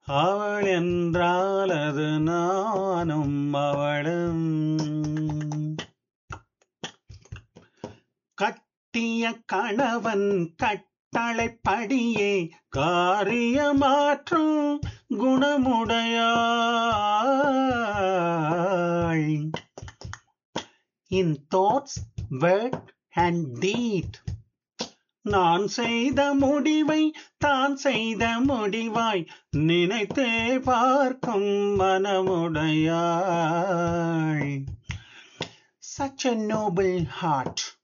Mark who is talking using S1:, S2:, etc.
S1: அவள் என்றால் அது நானும் அவளும் கட்டிய கணவன் கட்டளைப்படியே காரியமாற்றும் குணமுடையாள் in thoughts word and deed நான் செய்த முடிவை தான் செய்த முடிவாய் நினைத்தே பார்க்கும் மனமுடையாள் such a noble heart